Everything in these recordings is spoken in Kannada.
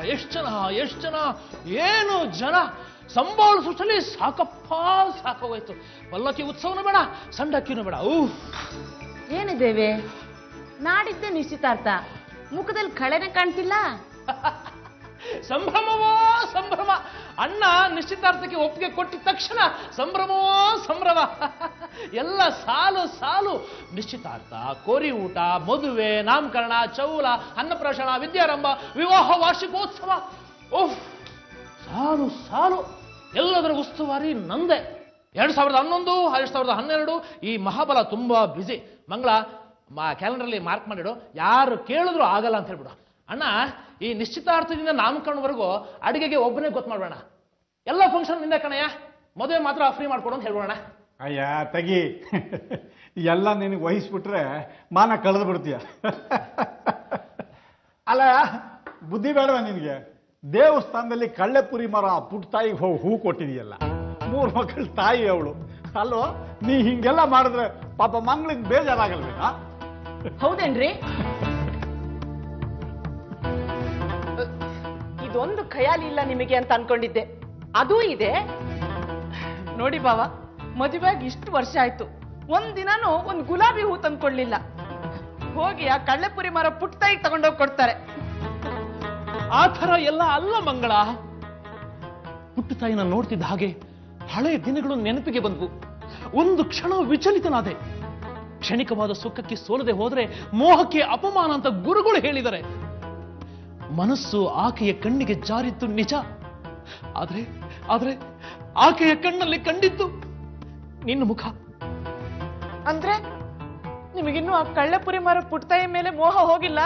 ಎಷ್ಟು ಜನ ಎಷ್ಟು ಜನ ಏನು ಜನ ಸಂಭಾಳಿಸುತ್ತಲೇ ಸಾಕಪ್ಪ ಸಾಕೋಗೋಯ್ತು ಪಲ್ಲಕ್ಕಿ ಉತ್ಸವನೂ ಬೇಡ ಸಂಡಕ್ಕಿನೂ ಬೇಡ ಊ ಏನಿದ್ದೇವೆ ನಾಡಿದ್ದೆ ನಿಶ್ಚಿತಾರ್ಥ ಮುಖದಲ್ಲಿ ಕಳೆನೆ ಕಾಣ್ತಿಲ್ಲ ಸಂಭ್ರಮವೋ ಸಂಭ್ರಮ ಅಣ್ಣ ನಿಶ್ಚಿತಾರ್ಥಕ್ಕೆ ಒಪ್ಪಿಗೆ ಕೊಟ್ಟಿದ ತಕ್ಷಣ ಸಂಭ್ರಮವೋ ಸಂಭ್ರಮ ಎಲ್ಲ ಸಾಲು ಸಾಲು ನಿಶ್ಚಿತಾರ್ಥ ಕೋರಿ ಊಟ ಮದುವೆ ನಾಮಕರಣ ಚೌಲ ಅನ್ನಪ್ರಾಶನ ವಿದ್ಯಾರಂಭ ವಿವಾಹ ವಾರ್ಷಿಕೋತ್ಸವ ಓಹ್ ಸಾಲು ಸಾಲು ಎಲ್ಲದರ ಉಸ್ತುವಾರಿ ನಂದೆ ಎರಡು ಸಾವಿರದ ಹನ್ನೊಂದು ಎರಡು ಸಾವಿರದ ಹನ್ನೆರಡು ಈ ಮಹಾಬಲ ತುಂಬಾ ಬ್ಯುಸಿ ಮಂಗಳ ಮಾ ಕ್ಯಾಲೆಂಡರ್ಲಿ ಮಾರ್ಕ್ ಮಾಡಿಡು ಯಾರು ಕೇಳಿದ್ರು ಆಗಲ್ಲ ಅಂತ ಹೇಳ್ಬಿಡು ಅಣ್ಣ ಈ ನಿಶ್ಚಿತಾರ್ಥದಿಂದ ನಾಮಕರಣವರೆಗೂ ಅಡಿಗೆಗೆ ಒಬ್ಬನೇ ಗೊತ್ತು ಮಾಡೋಣ ಎಲ್ಲ ಫಂಕ್ಷನ್ ನಿಂದೆ ಕಣಯ್ಯ ಮದುವೆ ಮಾತ್ರ ಫ್ರೀ ಮಾಡ್ಕೊಡು ಅಂತ ಹೇಳ್ಬೋಣ ಅಯ್ಯ ತೆಗಿ ಎಲ್ಲ ನಿನಗೆ ವಹಿಸ್ಬಿಟ್ರೆ ಮಾನ ಕಳೆದು ಬಿಡ್ತೀಯ ಅಲ್ಲ ಬುದ್ಧಿ ಬೇಡವ ನಿನಗೆ ದೇವಸ್ಥಾನದಲ್ಲಿ ಕಳ್ಳೆಪುರಿ ಮರ ಪುಟ್ಟ ತಾಯಿಗೆ ಹೋಗಿ ಹೂ ಕೊಟ್ಟಿದೆಯಲ್ಲ ಮೂರು ಮಕ್ಕಳ ತಾಯಿ ಅವಳು ಅಲ್ಲೋ ನೀ ಹಿಂಗೆಲ್ಲ ಮಾಡಿದ್ರೆ ಪಾಪ ಮಂಗಳಿಗೆ ಬೇಜಾರಾಗಲ್ವೇನಾ ಹೌದೇನ್ರಿ ಇದೊಂದು ಖಯಾಲಿ ಇಲ್ಲ ನಿಮಗೆ ಅಂತ ಅನ್ಕೊಂಡಿದ್ದೆ ಅದೂ ಇದೆ ನೋಡಿ ಬಾವ ಮದುವೆಯಾಗಿ ಇಷ್ಟು ವರ್ಷ ಆಯ್ತು ಒಂದ್ ದಿನಾನು ಒಂದ್ ಗುಲಾಬಿ ಹೂ ತಂದ್ಕೊಳ್ಳಿಲ್ಲ ಹೋಗಿ ಆ ಕಳ್ಳೆಪುರಿ ಮರ ಪುಟ್ಟ ತಾಯಿಗೆ ತಗೊಂಡೋಗಿ ಕೊಡ್ತಾರೆ ಆ ಥರ ಎಲ್ಲ ಅಲ್ಲ ಮಂಗಳ ಪುಟ್ಟ ತಾಯಿನ ನೋಡ್ತಿದ್ದ ಹಾಗೆ ಹಳೆಯ ದಿನಗಳು ನೆನಪಿಗೆ ಬಂದವು ಒಂದು ಕ್ಷಣ ವಿಚಲಿತನಾದೆ ಕ್ಷಣಿಕವಾದ ಸುಖಕ್ಕೆ ಸೋಲದೆ ಹೋದ್ರೆ ಮೋಹಕ್ಕೆ ಅಪಮಾನ ಅಂತ ಗುರುಗಳು ಹೇಳಿದರೆ ಮನಸ್ಸು ಆಕೆಯ ಕಣ್ಣಿಗೆ ಜಾರಿತ್ತು ನಿಜ ಆದ್ರೆ ಆದ್ರೆ ಆಕೆಯ ಕಣ್ಣಲ್ಲಿ ಕಂಡಿದ್ದು ನಿನ್ನ ಮುಖ ಅಂದ್ರೆ ನಿಮಗಿನ್ನೂ ಆ ಕಳ್ಳೆಪುರಿ ಮರ ಪುಟ್ಟ ತಾಯಿ ಮೇಲೆ ಮೋಹ ಹೋಗಿಲ್ಲ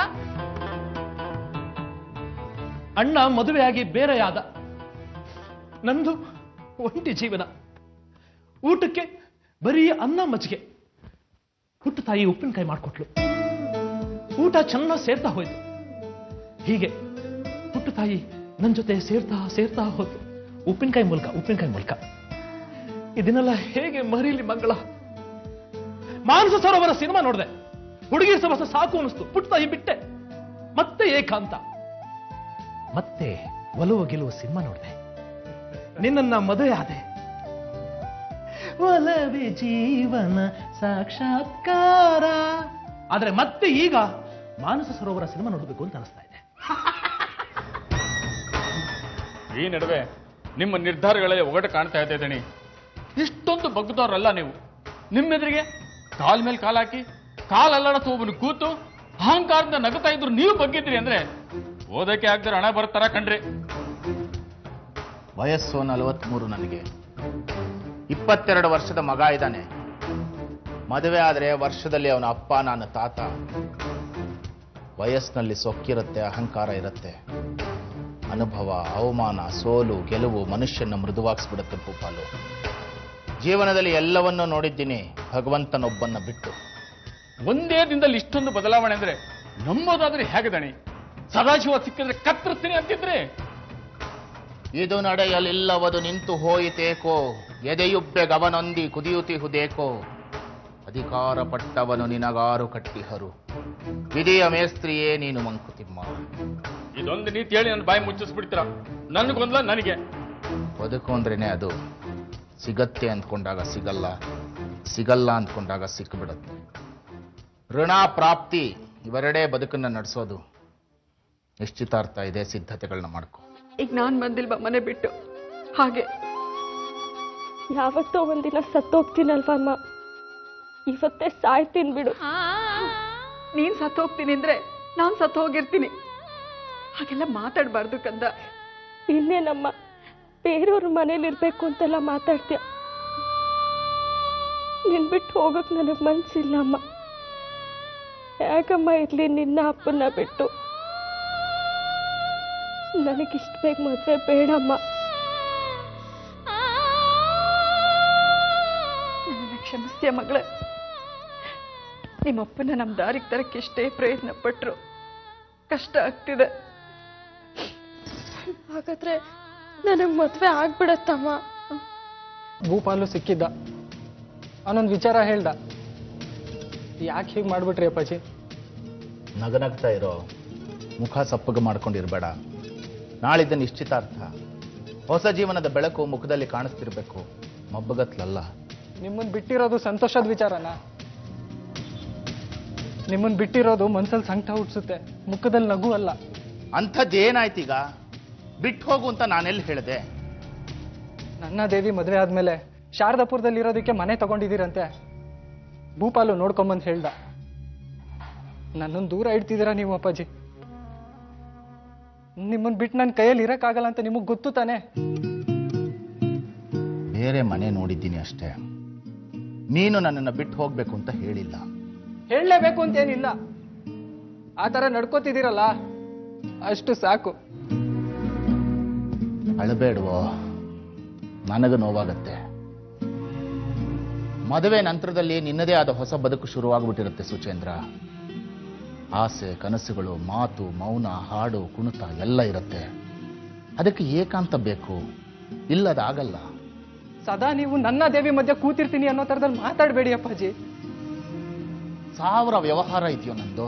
ಅಣ್ಣ ಮದುವೆಯಾಗಿ ಬೇರೆಯಾದ ನಂದು ಒಂಟಿ ಜೀವನ ಊಟಕ್ಕೆ ಬರೀ ಅನ್ನ ಮಜ್ಜಿಗೆ ಪುಟ್ಟ ತಾಯಿ ಉಪ್ಪಿನಕಾಯಿ ಮಾಡಿಕೊಟ್ಲು ಊಟ ಚೆನ್ನಾಗಿ ಸೇರ್ತಾ ಹೋಯ್ತು ಹೀಗೆ ಪುಟ್ಟ ತಾಯಿ ನನ್ನ ಜೊತೆ ಸೇರ್ತಾ ಸೇರ್ತಾ ಹೋಯ್ತು ಉಪ್ಪಿನಕಾಯಿ ಮೂಲಕ ಉಪ್ಪಿನಕಾಯಿ ಮೂಲಕ ಇದನ್ನೆಲ್ಲ ಹೇಗೆ ಮರೀಲಿ ಮಂಗಳ ಮಾನಸ ಸರೋವರ ಸಿನಿಮಾ ನೋಡಿದೆ ಹುಡುಗಿರ ಸವಸ ಸಾಕು ಅನಿಸ್ತು ಪುಟ್ಟ ತಾಯಿ ಬಿಟ್ಟೆ ಮತ್ತೆ ಏಕಾಂತ ಮತ್ತೆ ಒಲವು ಗೆಲುವು ಸಿನಿಮಾ ನೋಡಿದೆ ನಿನ್ನನ್ನ ಮದುವೆ ಆದೆ ಒಲವೇ ಜೀವನ ಸಾಕ್ಷಾತ್ಕಾರ ಆದ್ರೆ ಮತ್ತೆ ಈಗ ಮಾನಸ ಸರೋವರ ಸಿನಿಮಾ ನೋಡಬೇಕು ಅಂತ ಅನಿಸ್ತಾ ಇದೆ ಈ ನಡುವೆ ನಿಮ್ಮ ನಿರ್ಧಾರಗಳಲ್ಲಿ ಒಗಟು ಕಾಣ್ತಾ ಇದೆ ದಣಿ ಇಷ್ಟೊಂದು ಬಗ್ಗದವ್ರಲ್ಲ ನೀವು ನಿಮ್ಮೆದುರಿಗೆ ಕಾಲ್ ಮೇಲೆ ಕಾಲ್ ಹಾಕಿ ಕಾಲ್ ಅಲ್ಲಾಡಸ ಒಬ್ಬನು ಕೂತು ಅಹಂಕಾರದಿಂದ ನಗುತ್ತಾ ಇದ್ರು ನೀವು ಬಗ್ಗಿದ್ರಿ ಅಂದ್ರೆ ಓದಕ್ಕೆ ಆಗ್ದಿರ ಹಣ ಬರ್ತಾರ ಕಣ್ರಿ ವಯಸ್ಸು ನಲವತ್ಮೂರು ನನಗೆ ಇಪ್ಪತ್ತೆರಡು ವರ್ಷದ ಮಗ ಇದ್ದಾನೆ ಮದುವೆ ಆದರೆ ವರ್ಷದಲ್ಲಿ ಅವನ ಅಪ್ಪ ನಾನು ತಾತ ವಯಸ್ಸಿನಲ್ಲಿ ಸೊಕ್ಕಿರುತ್ತೆ ಅಹಂಕಾರ ಇರುತ್ತೆ ಅನುಭವ ಅವಮಾನ ಸೋಲು ಗೆಲುವು ಮನುಷ್ಯನ ಮೃದುವಾಗಿಸ್ಬಿಡುತ್ತೆ ಭೂಪಾಲು ಜೀವನದಲ್ಲಿ ಎಲ್ಲವನ್ನೂ ನೋಡಿದ್ದೀನಿ ಭಗವಂತನೊಬ್ಬನ್ನ ಬಿಟ್ಟು ಒಂದೇ ದಿನದಲ್ಲಿ ಇಷ್ಟೊಂದು ಬದಲಾವಣೆ ಅಂದ್ರೆ ನಂಬೋದಾದ್ರೆ ಹೇಗೆ ದಣಿ ಸದಾಶಿವ ಸಿಕ್ಕಿದ್ರೆ ಕತ್ತರಿಸ್ತೀನಿ ಅಂತಿದ್ರೆ ಇದು ನಡೆಯಲಿಲ್ಲವದು ನಿಂತು ಹೋಯಿತೇಕೋ ಎದೆಯುಬ್ಬೆ ಗವನೊಂದಿ ಕುದಿಯುತಿಹುದೇಕೋ ಅಧಿಕಾರ ಪಟ್ಟವನು ನಿನಗಾರು ಕಟ್ಟಿಹರು ವಿಧಿಯ ಮೇಸ್ತ್ರಿಯೇ ನೀನು ಮಂಕುತಿಮ್ಮ ಇದೊಂದು ನೀತಿ ಹೇಳಿ ನನ್ನ ಬಾಯಿ ಮುಚ್ಚಿಸ್ಬಿಡ್ತೀರ ನನಗೊಂದ್ಲ ನನಗೆ ಬದುಕು ಅಂದ್ರೇನೆ ಅದು ಸಿಗತ್ತೆ ಅಂದ್ಕೊಂಡಾಗ ಸಿಗಲ್ಲ ಸಿಗಲ್ಲ ಅಂದ್ಕೊಂಡಾಗ ಸಿಕ್ಕಿಬಿಡುತ್ತೆ ಋಣ ಪ್ರಾಪ್ತಿ ಇವೆರಡೇ ಬದುಕನ್ನ ನಡೆಸೋದು ನಿಶ್ಚಿತಾರ್ಥ ಇದೆ ಸಿದ್ಧತೆಗಳನ್ನ ಮಾಡ್ಕೊ ಈಗ ನಾನ್ ಬಂದಿಲ್ವಾ ಮನೆ ಬಿಟ್ಟು ಹಾಗೆ ಯಾವತ್ತೋ ಒಂದಿನ ಸತ್ತೋಗ್ತೀನಲ್ವಾ ಅಮ್ಮ ಇವತ್ತೇ ಸಾಯ್ತೀನಿ ಬಿಡು ನೀನ್ ಸತ್ತೋಗ್ತೀನಿ ಅಂದ್ರೆ ನಾನ್ ಸತ್ತು ಹೋಗಿರ್ತೀನಿ ಹಾಗೆಲ್ಲ ಮಾತಾಡ್ಬಾರ್ದು ಕಂದ ಇನ್ನೇನಮ್ಮ ಬೇರೆಯವ್ರ ಮನೇಲಿ ಇರ್ಬೇಕು ಅಂತೆಲ್ಲ ಮಾತಾಡ್ತೀಯ ನಿನ್ ಬಿಟ್ಟು ಹೋಗಕ್ ನನಗ್ ಮನ್ಸಿಲ್ಲ ಅಮ್ಮ ಯಾಕಮ್ಮ ಇರ್ಲಿ ನಿನ್ನ ಅಪ್ಪನ್ನ ಬಿಟ್ಟು ನನಗಿಷ್ಟ ಬೇಗ ಮದ್ವೆ ಬೇಡಮ್ಮ ನನ್ನನ್ನ ಕ್ಷಮಿಸ್ತೀಯ ಮಗಳೇ ನಿಮ್ಮಪ್ಪನ ನಮ್ಮ ದಾರಿಗೆ ತರಕ್ಕೆ ಎಷ್ಟೇ ಪ್ರಯತ್ನ ಪಟ್ರು ಕಷ್ಟ ಆಗ್ತಿದೆ ಹಾಗಾದ್ರೆ ನನಗೆ ಮದ್ವೆ ಆಗ್ಬಿಡತ್ತಮ್ಮ ಭೂಪಾಲು ಸಿಕ್ಕಿದ್ದ ಅವನೊಂದು ವಿಚಾರ ಹೇಳ್ದ ಯಾಕೆ ಹೀಗೆ ಮಾಡ್ಬಿಟ್ರಿ ಅಪ್ಪಾಜಿ ನಗನಗ್ತಾ ಇರೋ ಮುಖ ಸಪ್ಪಗೆ ಮಾಡ್ಕೊಂಡಿರ್ಬೇಡ ನಾಳಿದ್ದ ನಿಶ್ಚಿತಾರ್ಥ ಹೊಸ ಜೀವನದ ಬೆಳಕು ಮುಖದಲ್ಲಿ ಕಾಣಿಸ್ತಿರ್ಬೇಕು ಮಬ್ಬಗತ್ಲಲ್ಲ ನಿಮ್ಮನ್ನ ಬಿಟ್ಟಿರೋದು ಸಂತೋಷದ ವಿಚಾರನ ನಿಮ್ಮನ್ನ ಬಿಟ್ಟಿರೋದು ಮನ್ಸಲ್ಲಿ ಸಂಕಟ ಹುಟ್ಸುತ್ತೆ ಮುಖದಲ್ಲಿ ನಗು ಅಲ್ಲ ಅಂಥದ್ದೇನಾಯ್ತೀಗ ಬಿಟ್ಟು ಹೋಗು ಅಂತ ನಾನೆಲ್ಲಿ ಹೇಳಿದೆ ನನ್ನ ದೇವಿ ಮದುವೆ ಆದ್ಮೇಲೆ ಶಾರದಾಪುರದಲ್ಲಿ ಇರೋದಕ್ಕೆ ಮನೆ ತಗೊಂಡಿದ್ದೀರಂತೆ ಭೂಪಾಲು ನೋಡ್ಕೊಂಬಂದು ಹೇಳ್ದ ನನ್ನನ್ನು ದೂರ ಇಡ್ತಿದ್ದೀರಾ ನೀವು ಅಪ್ಪಾಜಿ ನಿಮ್ಮನ್ನ ಬಿಟ್ಟು ನನ್ನ ಕೈಯಲ್ಲಿ ಇರಕ್ಕಾಗಲ್ಲ ಅಂತ ನಿಮಗೆ ಗೊತ್ತು ತಾನೆ ಬೇರೆ ಮನೆ ನೋಡಿದ್ದೀನಿ ಅಷ್ಟೇ ನೀನು ನನ್ನನ್ನು ಬಿಟ್ಟು ಹೋಗ್ಬೇಕು ಅಂತ ಹೇಳಿಲ್ಲ ಹೇಳಲೇಬೇಕು ಅಂತೇನಿಲ್ಲ ಆ ಥರ ನಡ್ಕೋತಿದ್ದೀರಲ್ಲ ಅಷ್ಟು ಸಾಕು ಅಳಬೇಡವೋ ನನಗೆ ನೋವಾಗತ್ತೆ ಮದುವೆ ನಂತರದಲ್ಲಿ ನಿನ್ನದೇ ಆದ ಹೊಸ ಬದುಕು ಶುರುವಾಗ್ಬಿಟ್ಟಿರುತ್ತೆ ಸುಚೇಂದ್ರ ಆಸೆ ಕನಸುಗಳು ಮಾತು ಮೌನ ಹಾಡು ಕುಣಿತ ಎಲ್ಲ ಇರುತ್ತೆ ಅದಕ್ಕೆ ಏಕಾಂತ ಬೇಕು ಇಲ್ಲದಾಗಲ್ಲ ಸದಾ ನೀವು ನನ್ನ ದೇವಿ ಮಧ್ಯೆ ಕೂತಿರ್ತೀನಿ ಅನ್ನೋ ಥರದಲ್ಲಿ ಮಾತಾಡಬೇಡಿ ಅಪ್ಪಾಜಿ ಸಾವಿರ ವ್ಯವಹಾರ ಇದೆಯೋ ನಂದು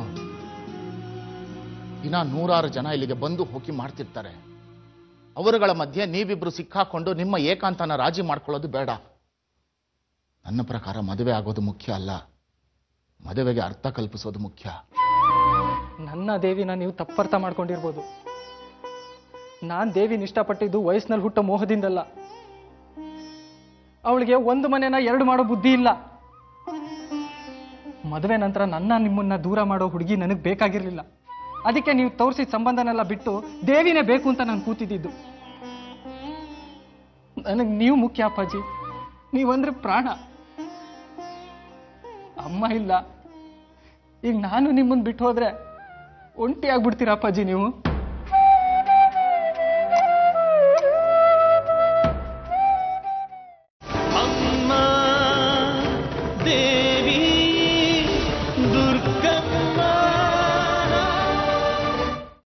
ಇನ್ನ ನೂರಾರು ಜನ ಇಲ್ಲಿಗೆ ಬಂದು ಹೋಗಿ ಮಾಡ್ತಿರ್ತಾರೆ ಅವರುಗಳ ಮಧ್ಯೆ ನೀವಿಬ್ರು ಸಿಕ್ಕಾಕೊಂಡು ನಿಮ್ಮ ಏಕಾಂತನ ರಾಜಿ ಮಾಡ್ಕೊಳ್ಳೋದು ಬೇಡ ನನ್ನ ಪ್ರಕಾರ ಮದುವೆ ಆಗೋದು ಮುಖ್ಯ ಅಲ್ಲ ಮದುವೆಗೆ ಅರ್ಥ ಕಲ್ಪಿಸೋದು ಮುಖ್ಯ ನನ್ನ ದೇವಿನ ನೀವು ತಪ್ಪರ್ಥ ಮಾಡ್ಕೊಂಡಿರ್ಬೋದು ನಾನ್ ದೇವಿನ ಇಷ್ಟಪಟ್ಟಿದ್ದು ವಯಸ್ಸಿನಲ್ಲಿ ಹುಟ್ಟೋ ಮೋಹದಿಂದಲ್ಲ ಅವಳಿಗೆ ಒಂದು ಮನೆನ ಎರಡು ಮಾಡೋ ಬುದ್ಧಿ ಇಲ್ಲ ಮದುವೆ ನಂತರ ನನ್ನ ನಿಮ್ಮನ್ನ ದೂರ ಮಾಡೋ ಹುಡುಗಿ ನನಗೆ ಬೇಕಾಗಿರ್ಲಿಲ್ಲ ಅದಕ್ಕೆ ನೀವು ತೋರಿಸಿದ ಸಂಬಂಧನೆಲ್ಲ ಬಿಟ್ಟು ದೇವಿನೇ ಬೇಕು ಅಂತ ನಾನು ಕೂತಿದ್ದಿದ್ದು ನನಗೆ ನೀವು ಮುಖ್ಯ ಅಪ್ಪಾಜಿ ನೀವಂದ್ರೆ ಪ್ರಾಣ ಅಮ್ಮ ಇಲ್ಲ ಈಗ ನಾನು ನಿಮ್ಮನ್ನ ಬಿಟ್ಟು ಹೋದ್ರೆ ಒಂಟಿ ಆಗ್ಬಿಡ್ತೀರಾ ಅಪ್ಪಾಜಿ ನೀವು